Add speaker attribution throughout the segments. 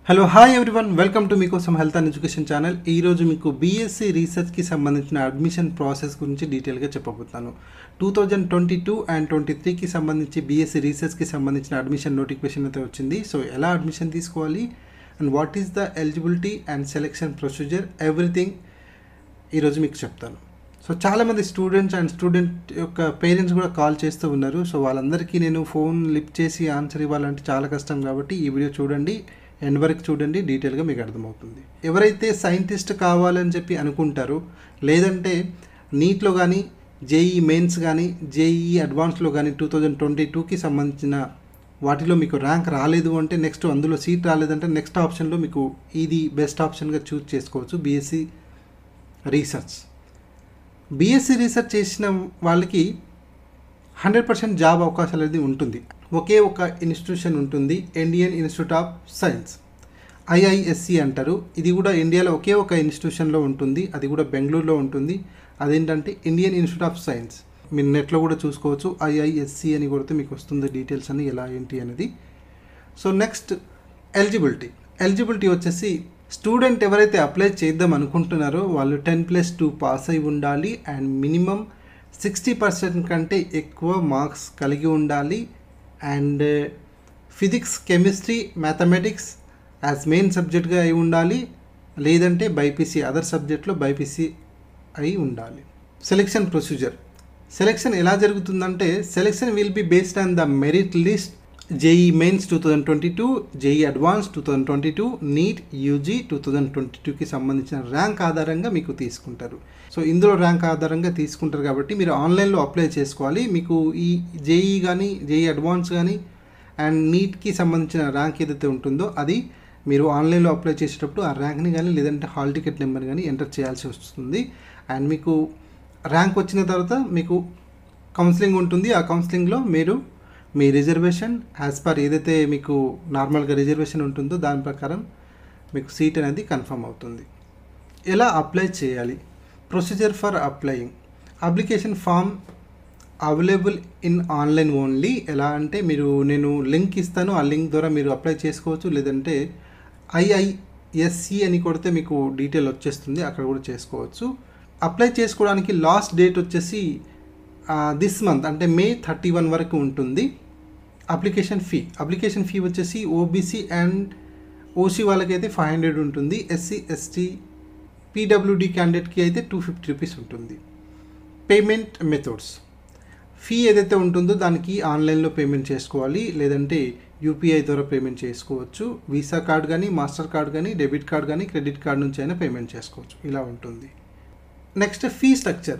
Speaker 1: hello hi everyone welcome to మీకోసం health and education channel ఈరోజు మీకు బీఎస్సీ రీసెర్చ్కి సంబంధించిన అడ్మిషన్ ప్రాసెస్ గురించి డీటెయిల్గా చెప్పబోతున్నాను two thousand twenty two and twenty త్రీకి సంబంధించి బీఎస్సీ రీసెర్చ్కి సంబంధించిన అడ్మిషన్ నోటిఫికేషన్ అయితే వచ్చింది సో ఎలా అడ్మిషన్ తీసుకోవాలి and what is the eligibility and selection procedure everything ఈరోజు మీకు చెప్తాను సో చాలామంది స్టూడెంట్స్ అండ్ స్టూడెంట్ యొక్క పేరెంట్స్ కూడా కాల్ చేస్తూ ఉన్నారు సో వాళ్ళందరికీ నేను ఫోన్ లిఫ్ట్ చేసి ఆన్సర్ ఇవ్వాలంటే చాలా కష్టం కాబట్టి ఈ వీడియో చూడండి ఎండ్ వరకు చూడండి డీటెయిల్గా మీకు అర్థమవుతుంది ఎవరైతే సైంటిస్ట్ కావాలని చెప్పి అనుకుంటారో లేదంటే నీట్లో కానీ జేఈ మెయిన్స్ కానీ జేఈ అడ్వాన్స్లో కానీ టూ థౌజండ్ ట్వంటీ టూకి సంబంధించిన వాటిలో మీకు ర్యాంక్ రాలేదు అంటే నెక్స్ట్ అందులో సీట్ రాలేదంటే నెక్స్ట్ ఆప్షన్లో మీకు ఇది బెస్ట్ ఆప్షన్గా చూస్ చేసుకోవచ్చు బీఎస్సీ రీసెర్చ్ బీఎస్సీ రీసెర్చ్ చేసిన వాళ్ళకి హండ్రెడ్ పర్సెంట్ జాబ్ అవకాశాలు అనేది ఉంటుంది ఒకే ఒక ఇన్స్టిట్యూషన్ ఉంటుంది Indian Institute of Science IISc అంటారు ఇది కూడా ఇండియాలో ఒకే ఒక ఇన్స్టిట్యూషన్లో ఉంటుంది అది కూడా బెంగళూరులో ఉంటుంది అదేంటంటే ఇండియన్ ఇన్స్టిట్యూట్ ఆఫ్ సైన్స్ మీరు నెట్లో కూడా చూసుకోవచ్చు ఐఐఎస్సి అని కొడితే మీకు వస్తుంది డీటెయిల్స్ అని ఎలా ఏంటి అనేది సో నెక్స్ట్ ఎలిజిబిలిటీ ఎలిజిబిలిటీ వచ్చేసి స్టూడెంట్ ఎవరైతే అప్లై చేద్దాం అనుకుంటున్నారో వాళ్ళు టెన్ ప్లస్ టూ పాస్ అయి ఉండాలి అండ్ మినిమం సిక్స్టీ పర్సెంట్ కంటే ఎక్కువ మార్క్స్ కలిగి ఉండాలి and physics chemistry mathematics as main సబ్జెక్ట్గా అయి ఉండాలి లేదంటే బైపీసీ అదర్ సబ్జెక్ట్లో బైపీసీ అయి ఉండాలి సెలెక్షన్ ప్రొసీజర్ సెలెక్షన్ ఎలా జరుగుతుందంటే selection will be based on the merit list JEE mains two thousand twenty two JEE advance two thousand twenty two NEET UG two thousand twenty టూకి సంబంధించిన rank ఆధారంగా మీకు తీసుకుంటారు సో ఇందులో ర్యాంక్ ఆధారంగా తీసుకుంటారు కాబట్టి మీరు ఆన్లైన్లో అప్లై చేసుకోవాలి మీకు ఈ జేఈ కానీ జేఈ అడ్వాన్స్ కానీ అండ్ నీట్కి సంబంధించిన ర్యాంక్ ఏదైతే ఉంటుందో అది మీరు ఆన్లైన్లో అప్లై చేసేటప్పుడు ఆ ర్యాంక్ని కానీ లేదంటే హాల్ టికెట్ నెంబర్ కానీ ఎంటర్ చేయాల్సి వస్తుంది అండ్ మీకు ర్యాంక్ వచ్చిన తర్వాత మీకు కౌన్సిలింగ్ ఉంటుంది ఆ కౌన్సిలింగ్లో మీరు మీ రిజర్వేషన్ యాజ్ పర్ ఏదైతే మీకు నార్మల్గా రిజర్వేషన్ ఉంటుందో దాని ప్రకారం మీకు సీట్ అనేది కన్ఫర్మ్ అవుతుంది ఎలా అప్లై చేయాలి procedure for applying application form available in online only ఎలా అంటే మీరు నేను లింక్ ఇస్తాను ఆ లింక్ ద్వారా మీరు అప్లై చేసుకోవచ్చు లేదంటే ఐఐఎస్సి అని కొడితే మీకు డీటెయిల్ వచ్చేస్తుంది అక్కడ కూడా చేసుకోవచ్చు అప్లై చేసుకోవడానికి లాస్ట్ డేట్ వచ్చేసి దిస్ మంత్ అంటే మే థర్టీ వన్ వరకు ఉంటుంది అప్లికేషన్ ఫీ అప్లికేషన్ ఫీ వచ్చేసి ఓబీసీ అండ్ ఓసీ వాళ్ళకైతే ఫైవ్ హండ్రెడ్ ఉంటుంది ఎస్సీ ఎస్టీ పీడబ్ల్యూడి క్యాండిడేట్కి అయితే టూ ఫిఫ్టీ రూపీస్ ఉంటుంది పేమెంట్ మెథడ్స్ ఫీ ఏదైతే ఉంటుందో దానికి ఆన్లైన్లో పేమెంట్ చేసుకోవాలి లేదంటే యూపీఐ ద్వారా పేమెంట్ చేసుకోవచ్చు వీసా కార్డ్ కానీ మాస్టర్ కార్డ్ కానీ డెబిట్ కార్డ్ కానీ క్రెడిట్ కార్డ్ నుంచి అయినా పేమెంట్ చేసుకోవచ్చు ఇలా ఉంటుంది next fee structure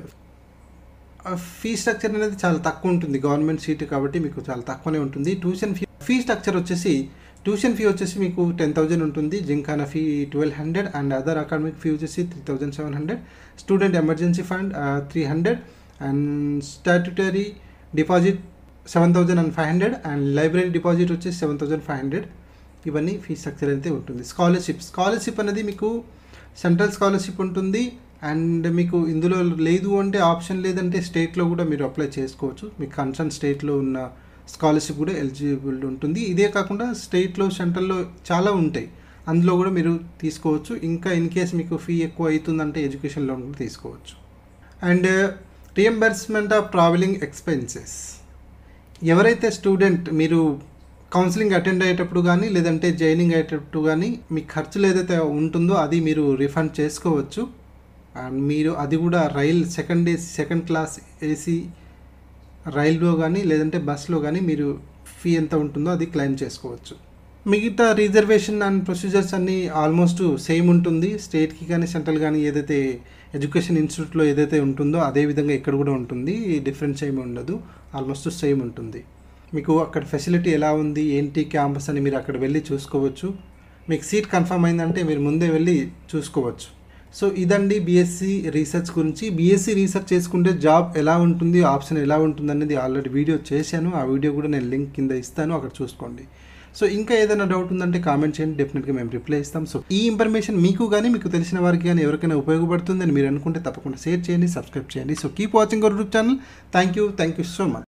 Speaker 1: fee structure అనేది చాలా తక్కువ ఉంటుంది గవర్నమెంట్ సీట్ కాబట్టి మీకు చాలా తక్కువనే ఉంటుంది ట్యూషన్ ఫీ ఫీ స్ట్రక్చర్ వచ్చేసి ట్యూషన్ ఫీ వచ్చేసి మీకు టెన్ థౌజండ్ ఉంటుంది gymkhana fee twelve hundred and other academic fee వచ్చేసి three thousand seven hundred student emergency fund three hundred and statutory deposit seven thousand and five hundred and library deposit వచ్చేసి seven thousand five hundred ఇవన్నీ fee structure అయితే ఉంటుంది scholarship scholarship అనేది మీకు central scholarship ఉంటుంది and మీకు ఇందులో లేదు అంటే ఆప్షన్ లేదంటే స్టేట్లో కూడా మీరు అప్లై చేసుకోవచ్చు మీకు కన్సర్న్ స్టేట్లో ఉన్న స్కాలర్షిప్ కూడా ఎలిజిబుల్ ఉంటుంది ఇదే కాకుండా స్టేట్లో సెంట్రల్లో చాలా ఉంటాయి అందులో కూడా మీరు తీసుకోవచ్చు ఇంకా ఇన్ కేస్ మీకు ఫీ ఎక్కువ అవుతుందంటే ఎడ్యుకేషన్ లోన్ కూడా తీసుకోవచ్చు and reimbursement of travelling expenses ఎవరైతే స్టూడెంట్ మీరు కౌన్సిలింగ్ అటెండ్ అయ్యేటప్పుడు కానీ లేదంటే జాయినింగ్ అయ్యేటప్పుడు కానీ మీ ఖర్చులు ఏదైతే ఉంటుందో అది మీరు రిఫండ్ చేసుకోవచ్చు అండ్ మీరు అది కూడా rail second AC second class AC రైల్లో కానీ లేదంటే బస్లో కానీ మీరు ఫీ ఎంత ఉంటుందో అది క్లెయిమ్ చేసుకోవచ్చు మిగతా రిజర్వేషన్ అండ్ ప్రొసీజర్స్ అన్నీ ఆల్మోస్ట్ సేమ్ ఉంటుంది స్టేట్కి కానీ సెంట్రల్ కానీ ఏదైతే ఎడ్యుకేషన్ ఇన్స్టిట్యూట్లో ఏదైతే ఉంటుందో అదే విధంగా ఇక్కడ కూడా ఉంటుంది డిఫరెన్స్ ఏమి ఉండదు ఆల్మోస్ట్ సేమ్ ఉంటుంది మీకు అక్కడ ఫెసిలిటీ ఎలా ఉంది ఏంటి క్యాంపస్ అని మీరు అక్కడ వెళ్ళి చూసుకోవచ్చు మీకు సీట్ కన్ఫర్మ్ అయిందంటే మీరు ముందే వెళ్ళి చూసుకోవచ్చు సో ఇదండి బీఎస్సీ రీసెర్చ్ గురించి బీఎస్సీ రీసెర్చ్ చేసుకుంటే జాబ్ ఎలా ఉంటుంది ఆప్షన్ ఎలా ఉంటుంది అనేది ఆల్రెడీ వీడియో చేశాను ఆ వీడియో కూడా నేను లింక్ కింద ఇస్తాను అక్కడ చూసుకోండి సో ఇంకా ఏదైనా డౌట్ ఉందంటే కామెంట్ చేయండి డెఫినెట్గా మేము రిప్లై ఇస్తాం సో ఈ ఇన్ఫర్మేషన్ మీకు కానీ మీకు తెలిసిన వారికి కానీ ఎవరికైనా ఉపయోగపడుతుందని మీరు అనుకుంటే తప్పకుండా షేర్ చేయండి సబ్స్క్రైబ్ చేయండి so keep watching our YouTube channel thank you thank you so much